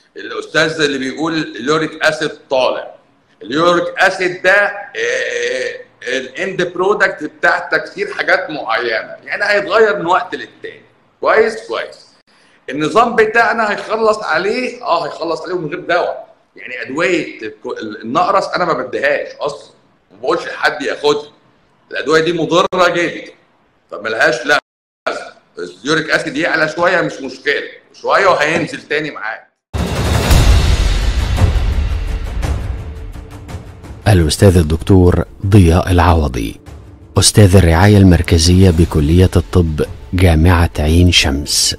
الاستاذ اللي بيقول اليوريك اسيد طالع اليوريك اسيد ده الاند برودكت بتاع تكسير حاجات معينه يعني هيتغير من وقت للتاني كويس كويس النظام بتاعنا هيخلص عليه اه هيخلص عليه من غير دواء يعني ادويه النقرس انا ما بديهاش اصلا ما بقولش لحد ياخدها الادويه دي مضره جدا فملهاش لازمه اليوريك اسيد يعلى شويه مش مشكله شويه وهينزل تاني معاك الأستاذ الدكتور ضياء العوضي أستاذ الرعاية المركزية بكلية الطب جامعة عين شمس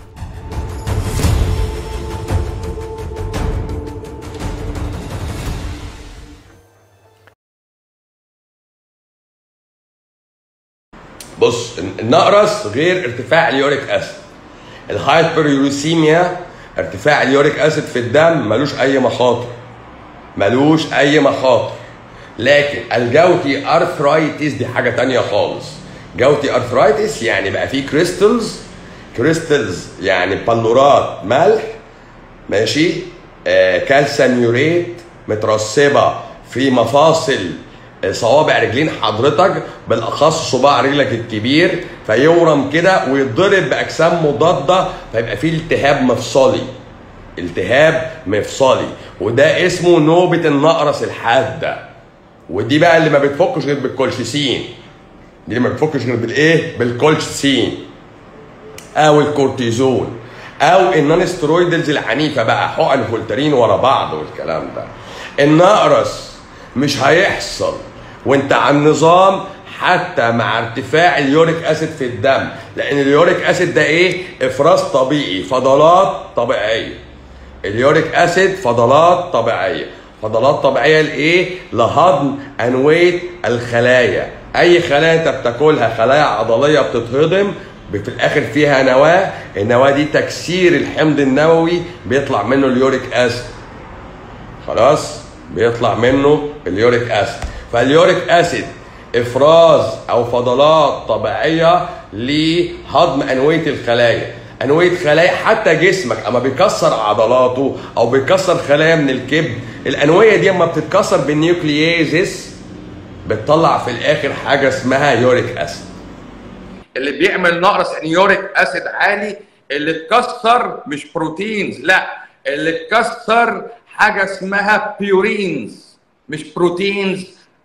بص النقرس غير ارتفاع اليوريك اسيد الهايبريوريسيميا ارتفاع اليوريك اسيد في الدم ملوش اي مخاطر ملوش اي مخاطر لكن الجوتي ارثرايتس دي حاجه تانية خالص جوتي ارثرايتس يعني بقى فيه كريستلز كريستلز يعني بلورات ملح ماشي آه كالسيوم يوريت مترسبه في مفاصل صوابع رجلين حضرتك بالاخص صباع رجلك الكبير فيورم كده ويتضرب باجسام مضاده فيبقى فيه التهاب مفصلي التهاب مفصلي وده اسمه نوبه النقرس الحاده ودي بقى اللي ما بتفكش غير بالكولشيسين دي اللي ما بتفكش غير بالايه بالكولشيسين او الكورتيزون او النون سترويدلز العنيفه بقى حقن فولترين ورا بعض والكلام ده النقرس مش هيحصل وانت على النظام حتى مع ارتفاع اليوريك اسيد في الدم لان اليوريك اسيد ده ايه افراز طبيعي فضلات طبيعيه اليوريك اسيد فضلات طبيعيه فضلات طبيعيه لايه لهضم انويه الخلايا اي خلايا انت بتاكلها خلايا عضليه بتتهضم في الاخر فيها نواه النواه دي تكسير الحمض النووي بيطلع منه اليوريك اسيد خلاص بيطلع منه اليوريك اسيد فاليوريك اسيد افراز او فضلات طبيعيه لهضم انويه الخلايا انويه خلايا حتى جسمك اما بيكسر عضلاته او بيكسر خلايا من الكبد الانويه دي اما بتتكسر بالنيوكلييزس بتطلع في الاخر حاجه اسمها يوريك اسيد اللي بيعمل نقرس يعني يوريك اسيد عالي اللي اتكسر مش بروتينز لا اللي اتكسر حاجه اسمها بيورينز مش بروتينز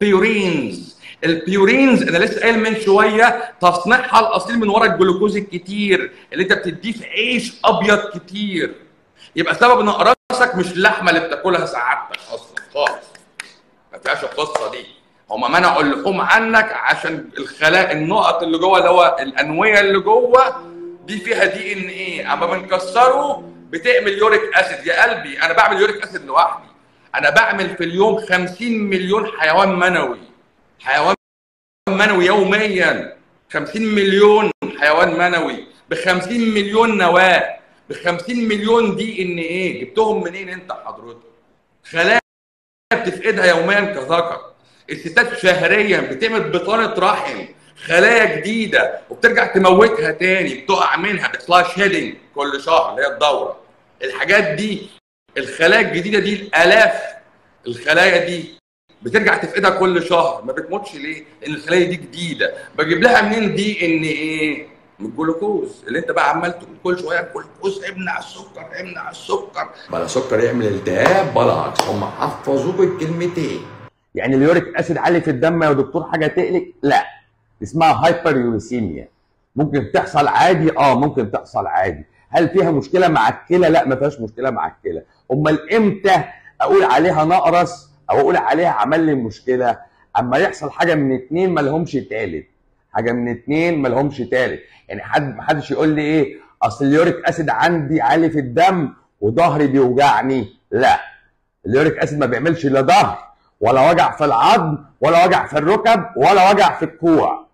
بيورينز البيورينز انا لسه قايل من شويه تصنيعها الاصيل من ورا الجلوكوز الكتير اللي انت بتديه في عيش ابيض كتير يبقى سبب نقرسك مش اللحمه اللي بتاكلها سعادتك اصلا خالص ما فيهاش القصه دي هما منعوا اللحوم عنك عشان الخلايا النقط اللي جوه اللي هو الانويه اللي جوه دي فيها دي ان ايه اما بنكسره بتعمل يوريك اسيد يا قلبي انا بعمل يوريك اسيد لوحدي انا بعمل في اليوم 50 مليون حيوان منوي حيوان منوي يوميا 50 مليون حيوان منوي ب 50 مليون نواه ب 50 مليون دي ان ايه جبتهم منين انت حضرتك خلايا بتفقدها يوميا كذكر الستات شهريا بتعمل بطانه رحم خلايا جديده وبترجع تموتها تاني بتقع منها بيحصلها شيدنج كل شهر اللي هي الدوره الحاجات دي الخلايا الجديده دي الالاف الخلايا دي بترجع تفقدها كل شهر ما بتموتش ليه؟ لان الخلايا دي جديده بجيب لها منين دي ان ايه؟ من الجلوكوز اللي انت بقى عمال تقول كل شويه الجلوكوز امنع السكر امنع السكر بلا سكر يعمل التهاب بلا عكس هم حفظوك الكلمتين يعني اليوريك اسيد عالي في الدم يا دكتور حاجه تقلق لا اسمها هايبر يوريسيميا ممكن تحصل عادي اه ممكن تحصل عادي هل فيها مشكله مع الكلى لا ما فيهاش مشكله مع الكلى امال امتى اقول عليها نقرس او اقول عليها عمل لي مشكله اما يحصل حاجه من اتنين ما لهمش تالت حاجه من اتنين ما لهمش تالت يعني حد ما حدش يقول لي ايه اصل اليوريك اسيد عندي عالي في الدم وظهري بيوجعني لا اليوريك اسيد ما بيعملش لا ظهر ولا وجع في العظم ولا وجع في الركب ولا وجع في الكوع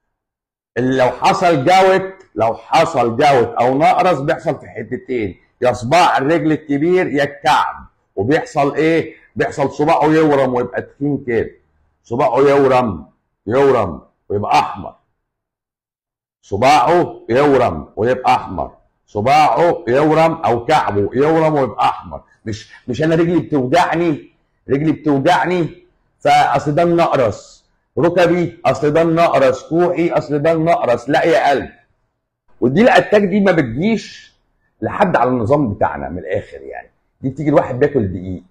اللي لو حصل جوت لو حصل جوت او نقرس بيحصل في حتتين يا صباع الرجل الكبير يا الكعب وبيحصل ايه بيحصل صباعه يورم ويبقى تخين كده صباعه يورم يورم ويبقى احمر صباعه يورم ويبقى احمر صباعه يورم او كعبه يورم ويبقى احمر مش مش انا رجلي بتوجعني رجلي بتوجعني فاصل ده النقرس ركبي اصل ده النقرس كوعي اصل ده النقرس لا يا قلب ودي الاتاك دي ما بتجيش لحد على النظام بتاعنا من الاخر يعني دي بتيجي الواحد بياكل دقيق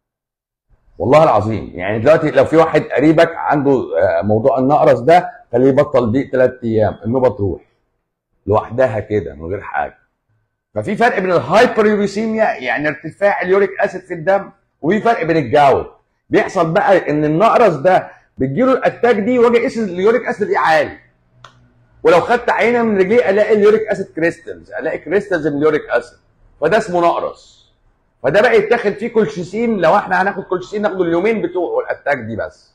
والله العظيم يعني دلوقتي لو في واحد قريبك عنده آه، موضوع النقرس ده خليه يبطل دقيق ثلاث ايام النوبه تروح لوحدها كده من غير حاجه ففي فرق بين الهايبر يوريسيميا يعني ارتفاع اليوريك اسيد في الدم وفي فرق بين الجو بيحصل بقى ان النقرس ده بتجيله الاتاك دي واجي اقيس اليوريك اسيد ايه عالي ولو خدت عينه من رجليه الاقي اليوريك اسيد كريستالز الاقي كريستالز من اليوريك اسيد فده اسمه نقرس فده بقى يتاخد فيه كولشيسين لو احنا هناخد كولشيسين ناخده اليومين بتوعه الاتاك دي بس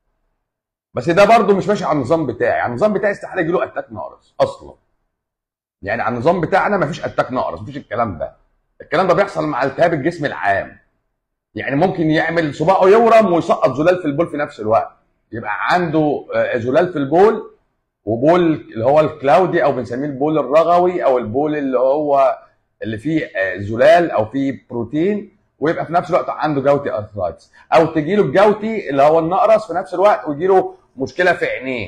بس ده برضه مش ماشي على النظام بتاعي على النظام بتاعي استحاله يجي له اتاك نقرس اصلا يعني على النظام بتاعنا مفيش اتاك نقرس مفيش الكلام ده الكلام ده بيحصل مع التهاب الجسم العام يعني ممكن يعمل صباعه يورم ويسقط زلال في البول في نفس الوقت يبقى عنده آه، زلال في البول وبول اللي هو الكلاودي او بنسميه البول الرغوي او البول اللي هو اللي فيه آه، زلال او فيه بروتين ويبقى في نفس الوقت عنده جوتي ارثرايتس او تجي له الجوتي اللي هو النقرس في نفس الوقت ويجي له مشكله في عينيه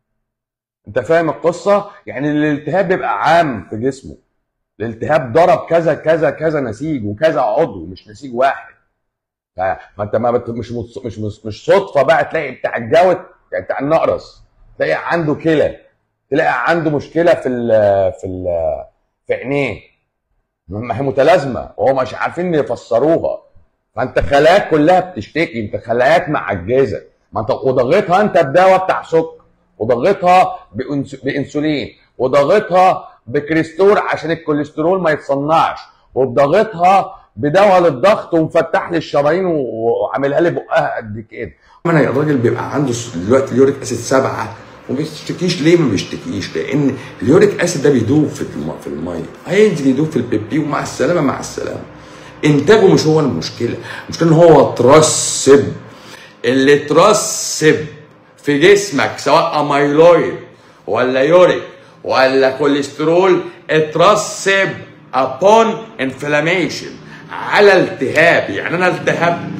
انت فاهم القصه يعني الالتهاب بيبقى عام في جسمه الالتهاب ضرب كذا كذا كذا نسيج وكذا عضو مش نسيج واحد ف- فانت ما بت... مش مش مش مش, مش صدفه بقى تلاقي بتاع الجوت يعني بتاع النقرس تلاقي عنده كلى تلاقي عنده مشكله في ال في ال في عينيه ما هي متلازمه وهو مش عارفين يفسروها فانت خلاياك كلها بتشتكي انت خلاياك معجزه ما انت وضغطها انت بدواء بتاع سكر وضغطها بأنس- بانسولين وضغطها بكريستور عشان الكوليسترول ما يتصنعش وبضغطها بدواء للضغط ومفتح لي الشرايين و- وعاملها لي بقها قد كده انا الراجل بيبقى عنده س- دلوقتي اليوريك اسيد سبعه وما بيشتكيش ليه ما بيشتكيش لان اليوريك اسيد ده بيدوب في الم... في الميه هينزل يدوب في البيبي ومع السلامه مع السلامه انتاجه مش هو المشكله المشكله ان هو ترسب اللي ترسب في جسمك سواء اميلويد ولا يوريك ولا كوليسترول اترسب upon inflammation على التهاب يعني انا التهبت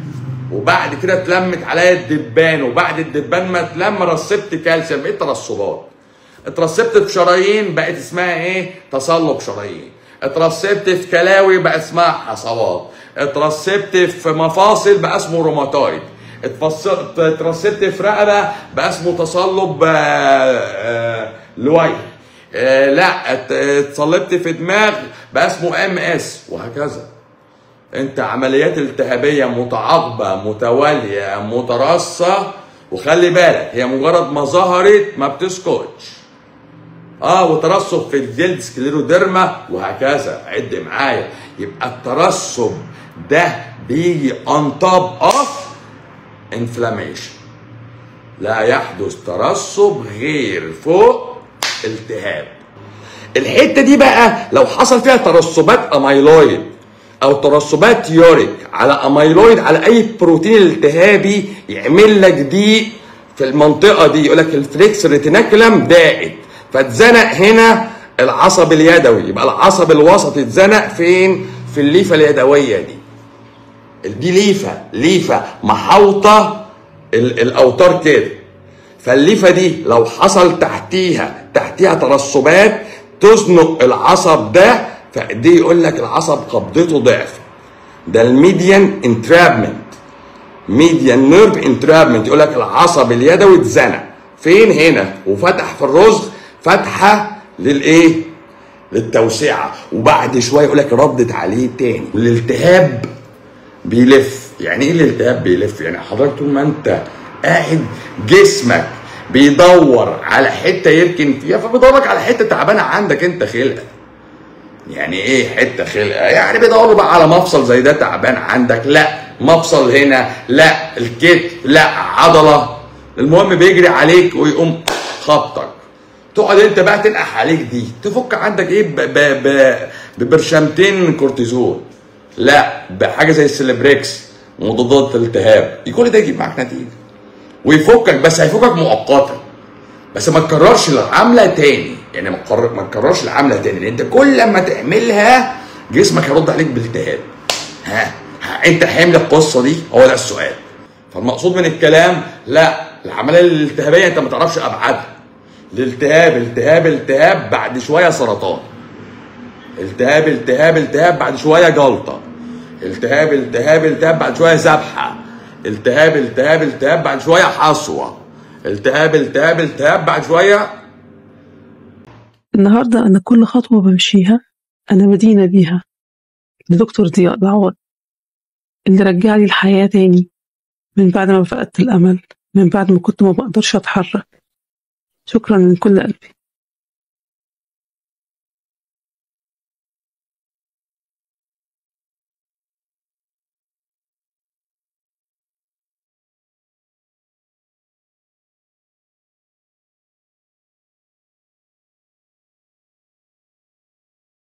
وبعد كده اتلمت عليا الدبان وبعد الدبان ما اتلم رسبت كالسيوم بقيت ترسبات اترسبت في شرايين بقت اسمها ايه تصلب شرايين اترسبت في كلاوي بقى اسمها حصوات اترسبت في مفاصل بقى اسمه روماتويد اتفص- اترسبت في رقبه بقى اسمه تصلب آه، آه، لوي آه، لا ات- اتصلبت في دماغ بقى اسمه ام اس وهكذا انت عمليات التهابيه متعاقبه متواليه متراصه وخلي بالك هي مجرد ما ظهرت ما بتسكتش اه وترسب في الجلد سكليروديرما وهكذا عد معايا يبقى الترسب ده بيجي on top of inflammation لا يحدث ترسب غير فوق التهاب الحته دي بقى لو حصل فيها ترسبات اميلويد او ترسبات يوريك على اميلويد على اي بروتين التهابي يعمل لك ضيق في المنطقه دي يقول لك الفليكس ريتيناكولم ضاقت فاتزنق هنا العصب اليدوي يبقى العصب الوسطي اتزنق فين في الليفه اليدويه دي دي ليفه ليفه محاوطه ال- الاوتار كده فالليفه دي لو حصل تحتيها تحتيها ترسبات تزنق العصب ده فدي يقول لك العصب قبضته ضعف ده الميديان انترابمنت ميديان نيرف انترابمنت يقول لك العصب اليدوي اتزنق فين هنا وفتح في الرزق فتحه للايه للتوسعه وبعد شويه يقول لك ردت عليه تاني والالتهاب بيلف يعني ايه الالتهاب بيلف يعني حضرتك طول ما انت قاعد جسمك بيدور على حته يركن فيها فبيدور لك على حته تعبانه عندك انت خلقه يعني ايه حته خلقه يعني بيدوروا بقى على مفصل زي ده تعبان عندك لا مفصل هنا لا الكتف لا عضله المهم بيجري عليك ويقوم خبطك تقعد انت بقى تنقح عليك دي تفك عندك ايه ب- ب- ب- ببرشامتين كورتيزون لا بحاجه زي السليبريكس مضادات الالتهاب كل ده يجيب معاك نتيجه ويفكك بس هيفكك مؤقتا بس ما تكررش العمله تاني يعني ما تكرر ما تكررش العمله تاني لان انت كل ما تعملها جسمك هيرد عليك بالالتهاب ها, ها انت حامل القصه دي هو ده السؤال فالمقصود من الكلام لا العمليه الالتهابيه انت ما تعرفش ابعادها الالتهاب التهاب التهاب بعد شويه سرطان التهاب التهاب التهاب بعد شويه جلطه التهاب التهاب التهاب بعد شويه ذبحه التهاب التهاب التهاب بعد شويه حصوه التهاب التهاب التهاب بعد شويه النهاردة أنا كل خطوة بمشيها أنا مدينة بيها لدكتور ضياء العوض اللي رجع لي الحياة تاني من بعد ما فقدت الأمل من بعد ما كنت ما بقدرش أتحرك شكرا من كل قلبي